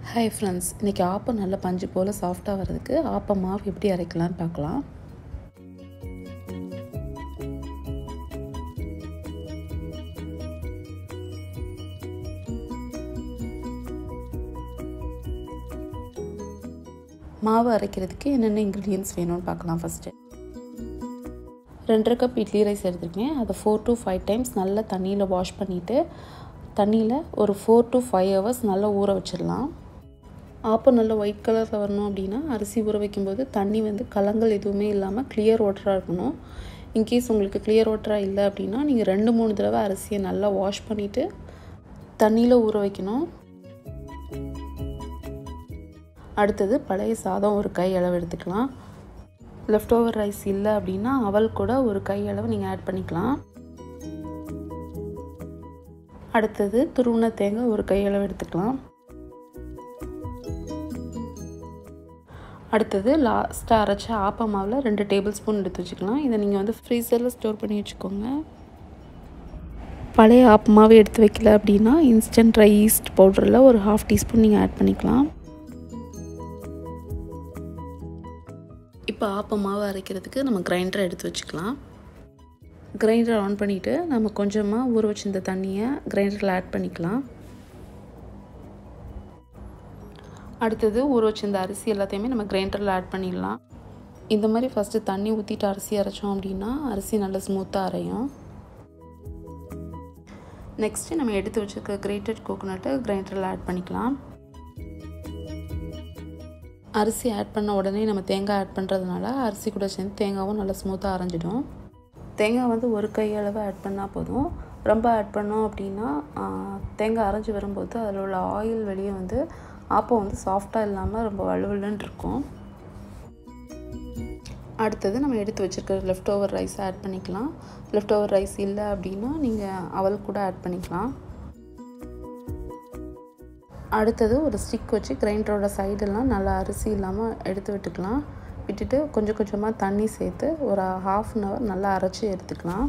hi friends இன்றைக்கி ஆப்பம் நல்ல பஞ்சு போல் சாஃப்டாக வர்றதுக்கு ஆப்பம் மாவு எப்படி அரைக்கலாம்னு பார்க்கலாம் மாவு அரைக்கிறதுக்கு என்னென்ன இன்க்ரீடியன்ஸ் வேணும்னு பார்க்கலாம் ஃபஸ்ட்டு ரெண்டரை கப் இட்லி ரைஸ் எடுத்துருக்கேன் அதை ஃபோர் டு ஃபைவ் டைம்ஸ் நல்லா தண்ணியில் வாஷ் பண்ணிவிட்டு தண்ணியில் ஒரு ஃபோர் டு ஃபைவ் ஹவர்ஸ் நல்லா ஊற வச்சிடலாம் ஆப்பம் நல்லா ஒயிட் கலரில் வரணும் அப்படின்னா அரிசி ஊற வைக்கும்போது தண்ணி வந்து கலங்கள் எதுவுமே இல்லாமல் கிளியர் வாட்டராக இருக்கணும் இன்கேஸ் உங்களுக்கு கிளியர் வாட்டராக இல்லை அப்படின்னா நீங்கள் ரெண்டு மூணு தடவை அரிசியை நல்லா வாஷ் பண்ணிவிட்டு தண்ணியில் ஊற வைக்கணும் அடுத்தது பழைய சாதம் ஒரு கை அளவு எடுத்துக்கலாம் லெஃப்ட் ஓவர் ரைஸ் இல்லை அப்படின்னா அவல் கூட ஒரு கை அளவு நீங்கள் ஆட் பண்ணிக்கலாம் அடுத்தது துருவின தேங்காய் ஒரு கை அளவு எடுத்துக்கலாம் அடுத்தது லாஸ்ட்டாக அரைச்ச ஆப்ப மாவில் ரெண்டு டேபிள் ஸ்பூன் எடுத்து வச்சுக்கலாம் இதை நீங்கள் வந்து ஃப்ரீசரில் ஸ்டோர் பண்ணி வச்சுக்கோங்க பழைய ஆப்ப மாவு எடுத்து வைக்கல அப்படின்னா இன்ஸ்டன்ட் ட்ரை ஈஸ்ட் பவுடரில் ஒரு ஹாஃப் டீஸ்பூன் நீங்கள் ஆட் பண்ணிக்கலாம் இப்போ ஆப்ப மாவு அரைக்கிறதுக்கு நம்ம கிரைண்டரை எடுத்து வச்சுக்கலாம் கிரைண்டரை ஆன் பண்ணிவிட்டு நம்ம கொஞ்சமாக ஊற வச்சிருந்த தண்ணியை கிரைண்டரில் ஆட் பண்ணிக்கலாம் அடுத்தது ஊற வச்சிருந்த அரிசி எல்லாத்தையுமே நம்ம கிரைண்டரில் ஆட் பண்ணிடலாம் இந்த மாதிரி ஃபஸ்ட்டு தண்ணி ஊற்றிட்டு அரிசி அரைச்சோம் அப்படின்னா அரிசி நல்லா ஸ்மூத்தாக அரையும் நெக்ஸ்ட்டு நம்ம எடுத்து வச்சுருக்க கிரேட்டட் கோகோனட்டை கிரைண்டரில் ஆட் பண்ணிக்கலாம் அரிசி ஆட் பண்ண உடனே நம்ம தேங்காய் ஆட் பண்ணுறதுனால அரிசி கூட சேர்ந்து தேங்காவும் நல்லா ஸ்மூத்தாக அரைஞ்சிடும் தேங்காய் வந்து ஒரு கை அளவு ஆட் பண்ணால் போதும் ரொம்ப ஆட் பண்ணோம் அப்படின்னா தேங்காய் அரைஞ்சி வரும்போது அதில் உள்ள ஆயில் வெளியே வந்து ஆப்பம் வந்து சாஃப்டாக இல்லாமல் ரொம்ப வலுவலுன்னு இருக்கும் அடுத்தது நம்ம எடுத்து வச்சுருக்க லெஃப்ட் ஓவர் ரைஸ் ஆட் பண்ணிக்கலாம் லெஃப்ட் ஓவர் ரைஸ் இல்லை அப்படின்னா நீங்கள் அவல் கூட ஆட் பண்ணிக்கலாம் அடுத்தது ஒரு ஸ்டிக் வச்சு கிரைண்டரோட சைடெல்லாம் நல்லா அரிசி இல்லாமல் எடுத்து விட்டுக்கலாம் விட்டுட்டு கொஞ்சம் கொஞ்சமாக தண்ணி சேர்த்து ஒரு ஹாஃப் அன் ஹவர் நல்லா அரைச்சி எடுத்துக்கலாம்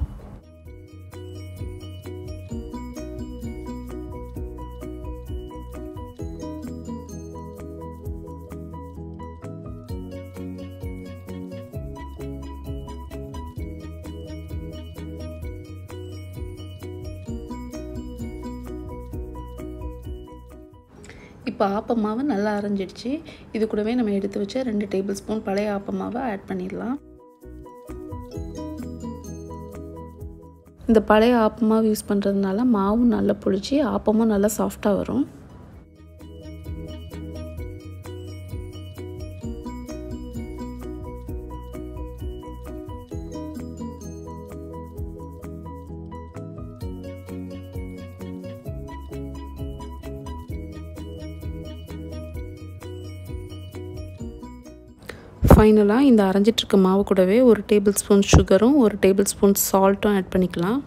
இப்போ ஆப்பமாவை நல்லா அரைஞ்சிடுச்சு இது கூடவே நம்ம எடுத்து வச்ச ரெண்டு டேபிள் ஸ்பூன் பழைய ஆப்பமாவை ஆட் பண்ணிடலாம் இந்த பழைய ஆப்பமாவு யூஸ் பண்ணுறதுனால மாவும் நல்லா புளிச்சு ஆப்பமும் நல்லா சாஃப்டாக வரும் ஃபைனலாக இந்த அரைஞ்சிட்ருக்க மாவு கூடவே ஒரு டேபிள் ஸ்பூன் சுகரும் ஒரு டேபிள் ஸ்பூன் சால்ட்டும் ஆட் பண்ணிக்கலாம்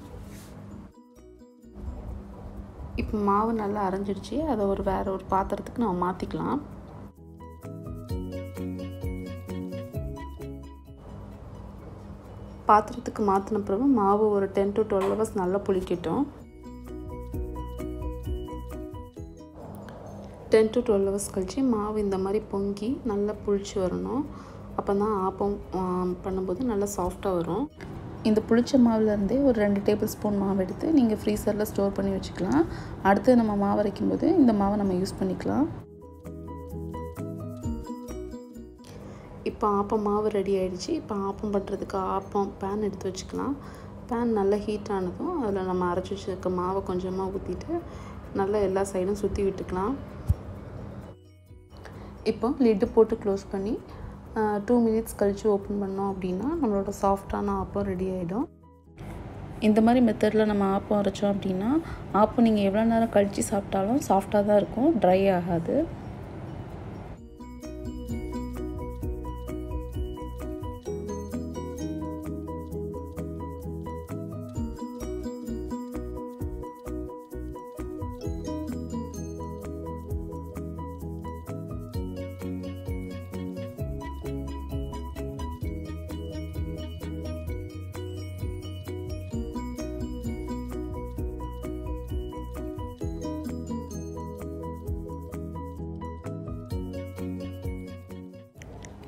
இப்போ மாவு நல்லா அரைஞ்சிடுச்சு அதை ஒரு வேறு ஒரு பாத்திரத்துக்கு நம்ம மாற்றிக்கலாம் பாத்திரத்துக்கு மாற்றின பிறகு மாவு ஒரு டென் டு டுவெல் ஹவர்ஸ் நல்லா புளிக்கட்டும் டென் டு டுவெல் ஹவர்ஸ் கழித்து மாவு இந்த மாதிரி பொங்கி நல்லா புளிச்சு வரணும் அப்போ தான் ஆப்பம் பண்ணும்போது நல்லா சாஃப்டாக வரும் இந்த புளிச்ச மாவுலேருந்தே ஒரு ரெண்டு டேபிள் ஸ்பூன் மாவு எடுத்து நீங்கள் ஃப்ரீசரில் ஸ்டோர் பண்ணி வச்சுக்கலாம் அடுத்து நம்ம மாவு அரைக்கும் போது இந்த மாவை நம்ம யூஸ் பண்ணிக்கலாம் இப்போ ஆப்பம் மாவு ரெடி ஆகிடுச்சு இப்போ ஆப்பம் பண்ணுறதுக்கு ஆப்பம் பேன் எடுத்து வச்சுக்கலாம் பேன் நல்லா ஹீட் ஆனதும் அதில் நம்ம அரைச்சி வச்சுருக்க மாவை கொஞ்சமாக ஊற்றிட்டு நல்லா எல்லா சைடும் சுற்றி விட்டுக்கலாம் இப்போ லிட்டு போட்டு க்ளோஸ் பண்ணி டூ மினிட்ஸ் கழித்து ஓப்பன் பண்ணோம் அப்படின்னா நம்மளோட சாஃப்டான ஆப்பம் ரெடி ஆகிடும் இந்த மாதிரி மெத்தடில் நம்ம ஆப்பம் அரைச்சோம் அப்படின்னா ஆப்பம் நீங்கள் எவ்வளோ நேரம் கழித்து சாப்பிட்டாலும் சாஃப்டாக தான் இருக்கும் ட்ரை ஆகாது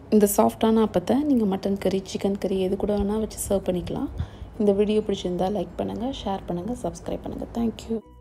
இந்த சாஃப்டான அப்பத்தை நீங்கள் மட்டன் கறி சிக்கன் கறி எது கூட வேணால் வச்சு சர்வ் பண்ணிக்கலாம் இந்த வீடியோ பிடிச்சிருந்தால் லைக் பண்ணுங்கள் ஷேர் பண்ணுங்கள் சப்ஸ்கிரைப் பண்ணுங்கள் தேங்க்யூ